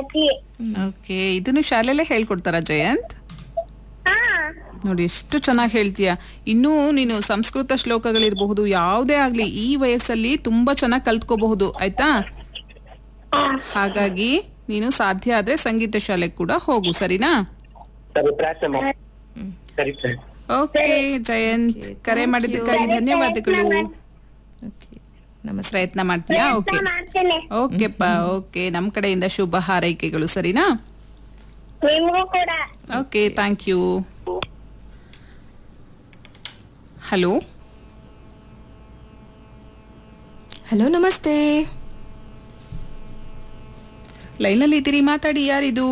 Ganapati okay ಇದನ್ನು ಶಾಲೆಯಲ್ಲೇ ಹೇಳ್ಕೊಡ್ತಾರ ಜಯಂತ್ ಹಾ ನೋಡಿ ಎಷ್ಟು ಚೆನ್ನಾಗಿ ಹೇಳ್ತೀಯ ಇನ್ನೂ ನೀನು ಸಂಸ್ಕೃತ ಶ್ಲೋಕಗಳಿರಬಹುದು ಯಾವುದೇ ಆಗ್ಲಿ ಈ ವಯಸ್ಸಲ್ಲಿ ತುಂಬಾ ಚೆನ್ನಾಗಿ ಕಲ್ತ್ಕೋಬಹುದು ಆಯ್ತಾ ಹಾಗಾಗಿ ನೀನು ಸಾಧ್ಯ ಆದ್ರೆ ಸಂಗೀತ ಶಾಲೆಗೆ ಕೂಡ ಹೋಗು ಸರಿನಾ ಸರಿ ಪ್ರಾರ್ಥನೆ ಮಾಡಿ. ಸರಿ ಸರಿ ಓಕೆ ಜಯಂತ್ ಕರೆ ಮಾಡಿದ್ದಕ್ಕಾಗಿ ಧನ್ಯವಾದಗಳು ಓಕೆ ನಮಸ್ತೆ ಪ್ರಯತ್ನ ಮಾಡ್ತೀಯಾ ಓಕೆ ಮಾಡ್ತೇನೆ ಓಕೆಪ್ಪ ಓಕೆ ನಮ್ ಕಡೆಯಿಂದ ಶುಭ ಹಾರೈಕೆಗಳು ಸರಿನಾ ನಿಮ್ಗೂ ಕೂಡ okay thank you hello hello ನಮಸ್ತೆ ಲೈನಲ್ಲಿ ಇದ್ದೀರಿ ಮಾತಾಡಿ ಯಾರಿದು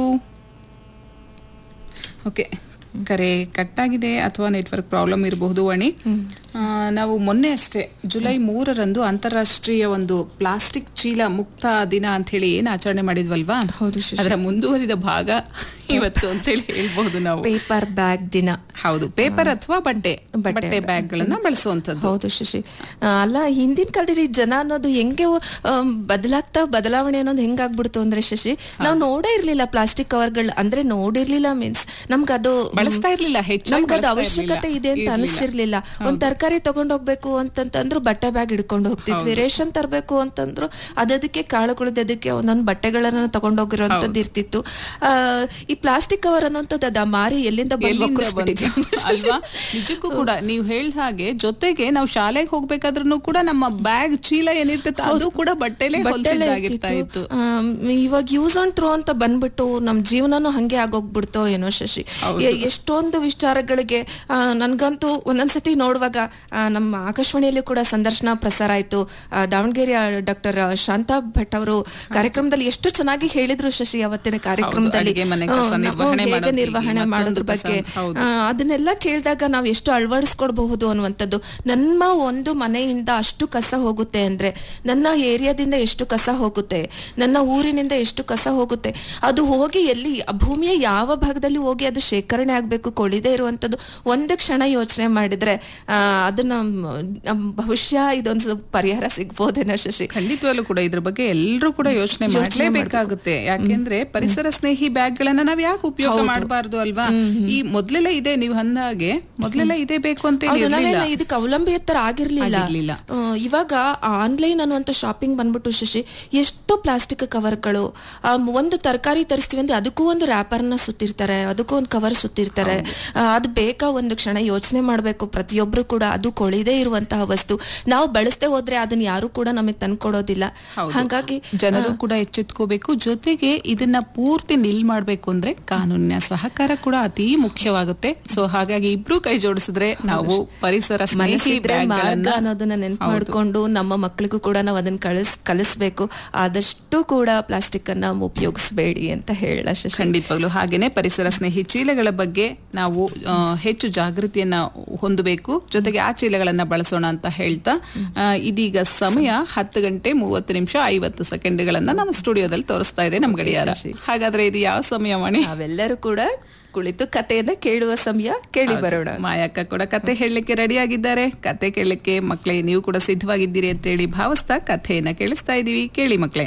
ಓಕೆ ಕರೆ ಕಟ್ ಆಗಿದೆ ಅಥವಾ ನೆಟ್ವರ್ಕ್ ಪ್ರಾಬ್ಲಮ್ ಇರಬಹುದು ವಾಣಿ ಆ, ನಾವು ಮೊನ್ನೆ ಅಷ್ಟೇ ಜುಲೈ ಮೂರರಂದು ಅಂತಾರಾಷ್ಟ್ರೀಯ ಒಂದು ಪ್ಲಾಸ್ಟಿಕ್ ಚೀಲ ಮುಕ್ತ ದಿನ ಅಂತ ಹೇಳಿ ಏನ್ ಆಚರಣೆ ಮಾಡಿದ್ವಲ್ವಾ ಹೌದು ಶಶಿ. ಅದರ ಮುಂದುವರಿದ ಭಾಗ ಇವತ್ತು ಅಂತ ಹೇಳಿ ಹೇಳ್ಬಹುದು ನಾವು ಪೇಪರ್ ಬ್ಯಾಗ್ ದಿನ ಹೌದು ಪೇಪರ್ ಅಥವಾ ಬಟ್ಟೆ ಬಟ್ಟೆ ಬಟ್ಟೆ ಬ್ಯಾಗ್ ಗಳನ್ನ ಬಳಸುವಂತದ್ದು ಹೌದು ಶಶಿ ಆ, ಅಲ್ಲ ಹಿಂದಿನ ಕಾಲದಲ್ಲಿ ಜನ ಅನ್ನೋದು ಹೆಂಗೆ ಆಮ್, ಬದಲಾಗ್ತಾ ಬದಲಾವಣೆ ಅನ್ನೋದು ಹೆಂಗಾಗ್ಬಿಡ್ತು ಅಂದ್ರೆ ಶಶಿ ನಾವು ನೋಡೇ ಇರ್ಲಿಲ್ಲ ಪ್ಲಾಸ್ಟಿಕ್ ಕವರ್ಗಳು ಅಂದ್ರೆ ನೋಡಿರ್ಲಿಲ್ಲ ಮೀನ್ಸ್ ನಮ್ಗೆ ಅದು ಬಳಸ್ತಾ ಇರ್ಲಿಲ್ಲ, ಹೆಚ್ಚಾಗಿ ನಮ್ಗೆ ಅದು ಬಳಸ್ತಾ ಅವಶ್ಯಕತೆ ಇರ್ಲಿಲ್ಲ. ಇದೆ ಅಂತ ಇರ್ಲಿಲ್ಲ. ಅನಿಸ್ತಿರ್ಲಿಲ್ಲ ಒಂದ್ ತರಕಾರಿ ತಗೊಂಡ್ ಹೋಗ್ಬೇಕು ಅಂತಂತಂದ್ರು ಬಟ್ಟೆ ಬ್ಯಾಗ್ ಹಿಡ್ಕೊಂಡು ಹೋಗ್ತಿದ್ವಿ ರೇಷನ್ ತರಬೇಕು ಅಂತಂದ್ರು ಅದಕ್ಕೆ ಕಾಳುಗಳದ್ದು ಅದಕ್ಕೆ ಒಂದೊಂದು ಬಟ್ಟೆಗಳನ್ನ ತಗೊಂಡೋಗಿರೋಂಥದ್ದು ಇರ್ತಿತ್ತು ಆ, ಈ ಪ್ಲಾಸ್ಟಿಕ್ ಕವರ್ ಅನ್ನೋಂಥದ್ದು ಅದ ಮಾರಿ ಎಲ್ಲಿಂದ ಬಂದು ಎಲ್ಲಿಂದ ಒಕ್ಕರ್ಸ್ಬಿಟ್ಟಿದೆ. ಬಂತು? ಅಲ್ವಾ ನಿಜಕ್ಕೂ ಕೂಡ ನೀವು ಹೇಳ್ದ ಹಾಗೆ ಜೊತೆಗೆ ನಾವು ಶಾಲೆಗೆ ಹೋಗ್ಬೇಕಾದ್ರೂ ಕೂಡ ನಮ್ಮ ಬ್ಯಾಗ್ ಚೀಲ ಏನಿರ್ತೈತೆ ಅದು ಕೂಡ ಬಟ್ಟೆಲೆ ಬಟ್ಟೆಲೆ ಹೊಲಿಸಿದ್ದಾಗಿರ್ತಾ ಇರ್ತಿತ್ತು. ಇತ್ತು ಆಮ್, ಇವಾಗ ಯೂಸ್ ಅಂಡ್ ಥ್ರೋ ಅಂತ ಬಂದ್ಬಿಟ್ಟು ನಮ್ ಜೀವನನೂ ಹಂಗೆ ಆಗೋಗ್ಬಿಡ್ತೋ ಏನೋ ಶಶಿ ಎ- ಎಷ್ಟೊಂದು ವಿಚಾರಗಳಿಗೆ ಆ, ನನ್ಗಂತೂ ಒಂದೊಂದ್ಸತಿ ನೋಡುವಾಗ ಆ, ನಮ್ಮ ಆಕಾಶವಾಣಿಯಲ್ಲಿ ಕೂಡ ಸಂದರ್ಶನ ಪ್ರಸಾರ ಆಯ್ತು ಆ, ದಾವಣಗೆರೆಯ ಡಾಕ್ಟರ್ ಶಾಂತಾ ಭಟ್ ಅವರು ಕಾರ್ಯಕ್ರಮದಲ್ಲಿ ಎಷ್ಟು ಚೆನ್ನಾಗಿ ಹೇಳಿದ್ರು ಶಶಿ ಅವತ್ತಿನ ಕಾರ್ಯಕ್ರಮದಲ್ಲಿ ಅಡಿಗೆ ಮನೆ ಆ, ಕಸ ನಾವು ನಿರ್ವಹಣೆ ಹೇಗೆ ಮಾಡೋದು ನಿರ್ವಹಣೆ ಹೀಗೆ, ಮಾಡೋದ್ರ ಮತ್ತೊಂದು ಬಗ್ಗೆ ಕಸ, ಹೌದು. ಆ, ಅದನ್ನೆಲ್ಲ ಕೇಳಿದಾಗ ನಾವು ಎಷ್ಟು ಅಳವಡಿಸ್ಕೊಡ್ಬಹುದು ಅನ್ನುವಂಥದ್ದು ನಮ್ಮ ಒಂದು ಮನೆಯಿಂದ ಅಷ್ಟು ಕಸ ಹೋಗುತ್ತೆ ಅಂದ್ರೆ ನನ್ನ ಏರಿಯಾದಿಂದ ಎಷ್ಟು ಕಸ ಹೋಗುತ್ತೆ ನನ್ನ ಊರಿನಿಂದ ಎಷ್ಟು ಕಸ ಹೋಗುತ್ತೆ ಅದು ಹೋಗಿ ಎಲ್ಲಿ ಆ ಭೂಮಿಯ ಯಾವ ಭಾಗದಲ್ಲಿ ಹೋಗಿ ಅದು ಶೇಖರಣೆ ಆಗ್ಬೇಕು ಕೊಳಿದೇ ಇರುವಂತದ್ದು ಒಂದು ಕ್ಷಣ ಯೋಚನೆ ಮಾಡಿದ್ರೆ ಆ, ಅದನ್ನ ಮ್, ಬಹುಶಃ ಇದೊಂದು ಸ್ವಲ್ಪ ಪರಿಹಾರ ಸಿಗ್ಬೋದೇನೋ ಶಶಿ ಖಂಡಿತವಾಗ್ಲೂ ಕೂಡ ಇದ್ರ ಬಗ್ಗೆ ಎಲ್ಲರೂ ಕೂಡ ಯೋಚನೆ ಮಾಡ್ಲೇಬೇಕಾಗುತ್ತೆ ಯಾಕೆಂದ್ರೆ ಪರಿಸರ ಸ್ನೇಹಿ ಬ್ಯಾಗ್ ಗಳನ್ನ ನಾವ್ ಯಾಕೆ ಉಪಯೋಗ ಮಾಡಬಾರ್ದು ಅಲ್ವಾ ಈ ಮೊದ್ಲೆಲ್ಲ ಇದೆ ನೀವು ಅಂದಾಗೆ ಮೊದ್ಲೆಲ್ಲ ಇದೇ ಬೇಕು ಅಂತ ಹೌದು ಇರ್ಲಿಲ್ಲ ನಾವೇನು ಇದಕ್ಕೆ ಅವಲಂಬಿತರ ಆಗಿರ್ಲಿಲ್ಲ ಆಗಿರ್ಲಿಲ್ಲ. ಆ, ಇವಾಗ ಆನ್ಲೈನ್ ಅನ್ನುವಂತ ಶಾಪಿಂಗ್ ಬಂದ್ಬಿಟ್ಟು ಶಶಿ ಎಷ್ಟು ಪ್ಲಾಸ್ಟಿಕ್ ಕವರ್ಗಳು ಆ, ಒಂದು ತರಕಾರಿ ತರಿಸ್ತೀವಿ ಅಂದ್ರೆ ಅದಕ್ಕೂ ಒಂದು ರ್ಯಾಪರ್ನ ಸುತ್ತಿರ್ತಾರೆ ಅದಕ್ಕೂ ಒಂದು ಕವರ್ ಸುತ್ತಿರ್ತಾರೆ ಆ, ಅದು ಬೇಕಾ ಒಂದು ಕ್ಷಣ ಯೋಚನೆ ಮಾಡ್ಬೇಕು ಪ್ರತಿಯೊಬ್ರು ಕೂಡ ಅದು ಕೊಳಿದೇ ಇರುವಂತಹ ವಸ್ತು ನಾವು ಬಳಸದೆ ಹೋದ್ರೆ ಅದನ್ನ ಯಾರು ಕೂಡ ನಮಗೆ ತಂದ್ಕೊಡೋದಿಲ್ಲ ಹೌದು. ಹಾಗಾಗಿ ಜನರು ಕೂಡ ಎಚ್ಚೆತ್ಕೋಬೇಕು ಜೊತೆಗೆ ಇದನ್ನ ಪೂರ್ತಿ ನಿಲ್ ಮಾಡ್ಬೇಕು ಅಂದ್ರೆ ಕಾನೂನಿನ ಸಹಕಾರ ಕೂಡ ಅತಿ ಮುಖ್ಯವಾಗುತ್ತೆ ಸೊ ಹಾಗಾಗಿ ಇಬ್ರು ಕೈ ಜೋಡಿಸಿದ್ರೆ ನಾವು ಪರಿಸರ ಸ್ನೇಹಿ ಮನಸ್ಸಿದ್ರೆ ಬ್ಯಾಗ್ ಮಾರ್ಗ ಗಳನ್ನ ಅನ್ನೋದನ್ನ ನೆನ್ಪು ಮಾಡ್ಕೊಂಡು ನಮ್ಮ ಮಕ್ಕಳಿಗೂ ಕೂಡ ನಾವು ಅದನ್ನ ಕಳಿಸ್ ಕಲಿಸ್ಬೇಕು ಆದಷ್ಟು ಕೂಡ ಪ್ಲಾಸ್ಟಿಕ್ ಅನ್ನ ಉಪಯೋಗಿಸಬೇಡಿ ಅಂತ ಹೇಳ ಶಶಿ ಖಂಡಿತವಾಗ್ಲು ಹಾಗೇನೆ ಪರಿಸರ ಸ್ನೇಹಿ ಚೀಲಗಳ ಬಗ್ಗೆ ನಾವು ಆ, ಹೆಚ್ಚು ಜಾಗೃತಿಯನ್ನ ಹೊಂದಬೇಕು ಜೊತೆಗೆ ಆ ಚೀಲಗಳನ್ನ ಬಳಸೋಣ ಅಂತ ಹೇಳ್ತಾ ಆ, ಇದೀಗ ಸಮಯ ಹತ್ತು ಗಂಟೆ ಮೂವತ್ತು ನಿಮಿಷ ಐವತ್ತು ಸೆಕೆಂಡ್ಗಳನ್ನ ನಮ್ಮ ಸ್ಟುಡಿಯೋದಲ್ಲಿ ತೋರಿಸ್ತಾ ಇದೆ ನಮ್ ಗಡಿಯಾರ ಹಾಗಾದ್ರೆ ಇದು ಯಾವ ಸಮಯ ಮಣಿ ನಾವೆಲ್ಲರೂ ಕೂಡ ಕುಳಿತು ಕಥೆಯನ್ನ ಕೇಳುವ ಸಮಯ ಕೇಳಿ ಬರೋಣ ಮಾಯಕ್ಕ ಕೂಡ ಕತೆ ಹೇಳಲಿಕ್ಕೆ ರೆಡಿ ಆಗಿದ್ದಾರೆ ಕತೆ ಕೇಳಲಿಕ್ಕೆ ಮಕ್ಕಳೇ ನೀವು ಕೂಡ ಸಿದ್ಧವಾಗಿದ್ದೀರಿ ಅಂತೇಳಿ ಭಾವಿಸ್ತಾ ಕಥೆಯನ್ನ ಕೇಳಿಸ್ತಾ ಇದೀವಿ ಕೇಳಿ ಮಕ್ಕಳೇ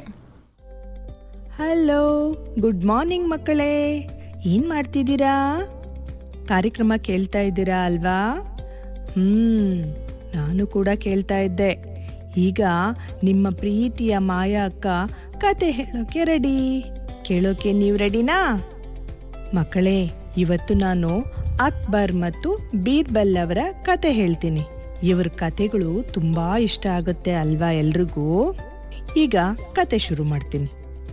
ಹಲೋ ಗುಡ್ ಮಾರ್ನಿಂಗ್ ಮಕ್ಕಳೇ ಏನ್ ಮಾಡ್ತಿದ್ದೀರಾ ಕಾರ್ಯಕ್ರಮ ಕೇಳ್ತಾ ಇದ್ದೀರಾ ಅಲ್ವಾ ಹ್ಮ್ ನಾನು ಕೂಡ ಕೇಳ್ತಾ ಇದ್ದೆ ಈಗ ನಿಮ್ಮ ಪ್ರೀತಿಯ ಮಾಯಾ ಅಕ್ಕ ಕತೆ ಹೇಳೋಕೆ ರೆಡಿ ಕೇಳೋಕೆ ನೀವು ರೆಡಿನಾ ಮಕ್ಕಳೇ ಇವತ್ತು ನಾನು ಅಕ್ಬರ್ ಮತ್ತು ಬೀರ್ಬಲ್ ಅವರ ಕತೆ ಹೇಳ್ತೀನಿ ಇವ್ರ ಕತೆಗಳು ತುಂಬಾ ಇಷ್ಟ ಆಗುತ್ತೆ ಅಲ್ವಾ ಎಲ್ರಿಗೂ ಈಗ ಕತೆ ಶುರು ಮಾಡ್ತೀನಿ